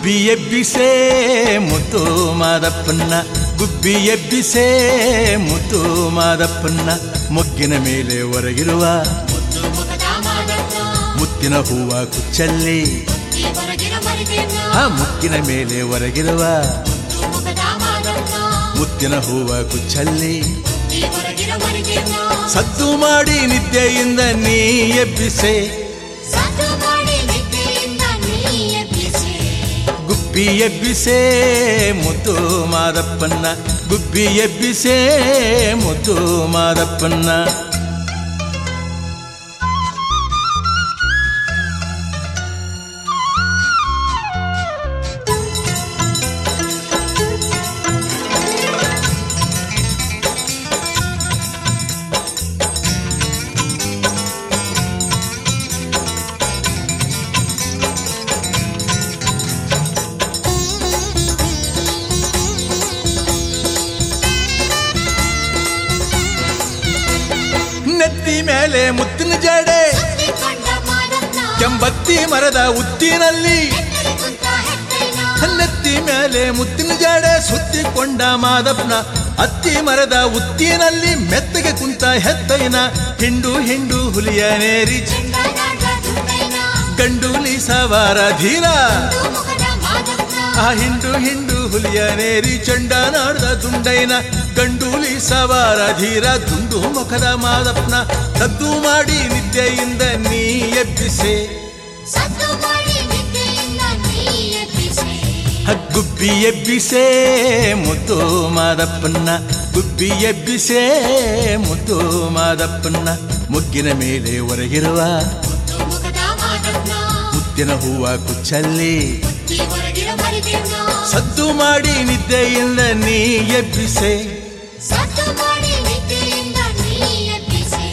ಗುಬ್ಬಿ ಎಬ್ಬಿಸೇ ಮುತ್ತು ಮಾದಪ್ಪನ್ನ ಗುಬ್ಬಿ ಎಬ್ಬಿಸೇ ಮುತ್ತು ಮಾದಪ್ಪನ್ನ ಮೊಗ್ಗಿನ ಮೇಲೆ ಹೊರಗಿರುವ ಮುದ್ದು ಮುಖದ ಮಾದಪ್ಪ ಮುತ್ತಿನ ಹೂವ ಕುಚ್ಚಲ್ಲಿ ಈ ಹೊರಗಿನ ಮರಿದೇನ ಆ ಮುತ್ತಿನ ಮೇಲೆ ಹೊರಗಿರುವ ಮುದ್ದು ಮುಖದ ಮಾದಪ್ಪ ಮುತ್ತಿನ ಹೂವ ಕುಚ್ಚಲ್ಲಿ ಈ ಹೊರಗಿನ ಮರಿದೇನ ಸದ್ದು ಮಾಡಿ ನಿದ್ದೆಯಿಂದ ನೀ ಎಬ್ಬಿಸೆ ಸದ್ದು ಮಾಡಿ ನಿದ್ದೆಯಿಂದ ನೀ ಎಬ್ಬಿಸಿ ಗುಬ್ಬಿ ಎಬ್ಬಿಸೇ ಮುದ್ದು ಮಾದಪ್ಪನ್ನ ಗುಬ್ಬಿ ಎಬ್ಬಿಸೇ ಮುದ್ದು ಮಾದಪ್ಪನ್ನ ನೆತ್ತಿ ಮೇಲೆ ಮುತ್ತಿನ ಜಡೆ ಸುತ್ತಿಕೊಂಡ ಮಾದಪ್ಪ ಕೆಂಬತ್ತಿ ಮರದ ಉತ್ತಿನಲ್ಲಿ ಎತ್ತರೆ ಕುಂತ ಹೆತ್ತೈನ ನೆತ್ತಿ ಮೇಲೆ ಮುತ್ತಿನ ಜಡೆ ಸುತ್ತಿಕೊಂಡ ಮಾದಪ್ಪನ ಅತ್ತಿ ಮರದ ಉತ್ತಿನಲ್ಲಿ ಮೆತ್ತಗೆ ಕುಂತ ಹೆತ್ತೈನ ಹಿಂಡು ಹಿಂಡು ಹುಲಿಯನೇರಿ ಚಂಡ ನಾಡ ದುಂಡೈನ ಗಂಡೂಲಿ ಸವಾರ ಧೀರ ಮುದ್ದು ಮುಖದ ಮಾದಪ್ಪ ಆ ಹಿಂಡು ಹಿಂಡು ಹುಲಿಯನೇರಿ ಚಂಡ ನಾಡ್ದ ದುಂಡೈನ ಗಂಡೂಲಿ ಸವಾರ ಧೀರ ದುಂಡು ಮುಖದ ಮಾದಪ್ಪನ ಸದ್ದು ಮಾಡಿ ನಿದ್ದೆಯಿಂದ ನೀ ಎಬ್ಬಿಸೆ ಸದ್ದು ಮಾಡಿ ನಿದ್ದೆಯಿಂದ ನೀ ಎಬ್ಬಿಸಿ ಗುಬ್ಬಿ ಎಬ್ಬಿಸೇ ಮುದ್ದು ಮಾದಪ್ಪನ್ನ ಗುಬ್ಬಿ ಎಬ್ಬಿಸೇ ಮುದ್ದು ಮಾದಪ್ಪನ್ನ ಮುಗ್ಗಿನ ಮೇಲೆ ಹೊರಗಿರುವ ಮುದ್ದು ಮುಖದ ಮಾದಪ್ಪ ಮುತ್ತಿನ ಹೂವ ಕುಚ್ಚಲ್ಲಿ ಈ ಹೊರಗಿನ ಮರಿದೇನ ಸದ್ದು ಮಾಡಿ ನಿದ್ದೆಯಿಂದ ನೀ ಎಬ್ಬಿಸೆ ಸದ್ದು ಮಾಡಿ ನಿದ್ದೆಯಿಂದ ನೀ ಎಬ್ಬಿಸಿ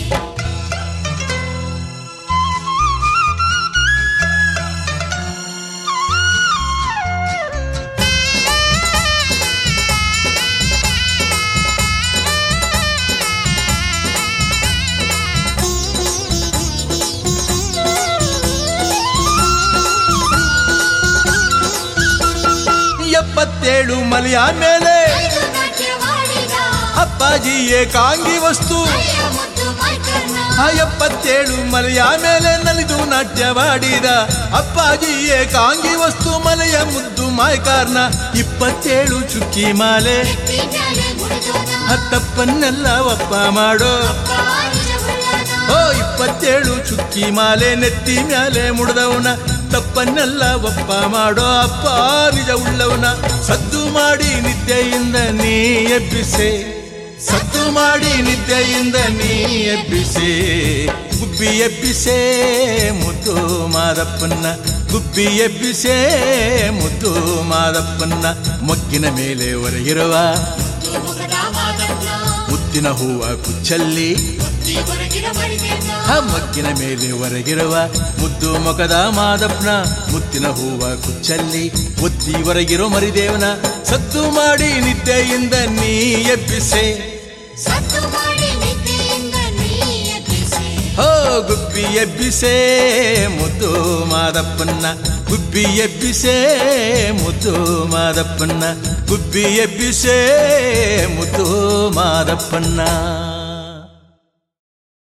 ಎಪ್ಪತ್ತೇಳು ಮಲೆಯ ಮೇಲೆ ಐದು ನಾಟ್ಯವಾಡಿದ ಅಪ್ಪಾಜಿ ಏಕಾಂಗಿ ವಸ್ತು ಅಯ್ಯ ಮುದ್ದು ಮೈಕರ್ಣ ಆ ಎಪ್ಪತ್ತೇಳು ಮಲೆಯ ಮೇಲೆ ನಲಿದು ನಾಟ್ಯವಾಡಿದ ಅಪ್ಪಾಜಿ ಏಕಾಂಗಿ ವಸ್ತು ಮಲೆಯ ಮುದ್ದು ಮಾಯ್ಕಾರ್ನ ಇಪ್ಪತ್ತೇಳು ಚುಕ್ಕಿ ಮಾಲೆ ಎತ್ತಿ ಮ್ಯಾಲೆ ಮುಡಿದೋನ ಹತ್ತಪ್ಪನ್ನೆಲ್ಲ ಒಪ್ಪ ಮಾಡೋ ಕಾಲಿನ ಉಳ್ಳನ ಓ ಇಪ್ಪತ್ತೇಳು ಚುಕ್ಕಿ ಮಾಲೆ ನೆತ್ತಿ ಮ್ಯಾಲೆ ಮುಡ್ದವನ ತಪ್ಪನ್ನೆಲ್ಲ ಒಪ್ಪ ಮಾಡೋ ಅಪ್ಪ ನಿಜ ಉಳ್ಳವನ ಸದ್ದು ಮಾಡಿ ನಿದ್ದೆಯಿಂದ ನೀ ಎಬ್ಬಿಸೆ ಸದ್ದು ಮಾಡಿ ನಿದ್ದೆಯಿಂದ ನೀ ಎಬ್ಬಿಸೆ ಗುಬ್ಬಿ ಎಬ್ಬಿಸೆ ಮುದ್ದು ಮಾದಪ್ಪನ್ನ ಗುಬ್ಬಿ ಎಬ್ಬಿಸೆ ಮುದ್ದು ಮಾದಪ್ಪನ್ನ ಮೊಗ್ಗಿನ ಮೇಲೆ ಹೊರಗಿರುವ ಮುದ್ದು ಮುಖದ ಮಾದಪ್ಪ ಮುತ್ತಿನ ಹೂವ ಕುಚ್ಚಲ್ಲಿ ಈ ಹೊರಗಿನ ಮರಿದೇನ ಆ ಮಗ್ಗಿನ ಮೇಲೆ ಹೊರಗಿರುವ ಮುದ್ದು ಮೊಕದ ಮಾದಪ್ಪನ ಮುತ್ತಿನ ಹೂವ ಕುಚ್ಚಲ್ಲಿ ಒತ್ತಿ ಹೊರಗಿರೋ ಮರಿದೇವನ ಸದ್ದು ಮಾಡಿ ನಿದ್ದೆಯಿಂದ ನೀ ಎಬ್ಬಿಸೆ ಸದ್ದು ಮಾಡಿ ನಿದ್ದೆಯಿಂದ ನೀ ಎಬ್ಬಿಸಿ ಹೋ ಗುಬ್ಬಿ ಎಬ್ಬಿಸೆ ಮುದ್ದು ಮಾದಪ್ಪನ್ನ ಗುಬ್ಬಿ ಎಬ್ಬಿಸೆ ಮುದ್ದು ಮಾದಪ್ಪನ್ನ ಗುಬ್ಬಿ ಎಬ್ಬಿಸೆ ಮುದ್ದು ಮಾದಪ್ಪನ್ನ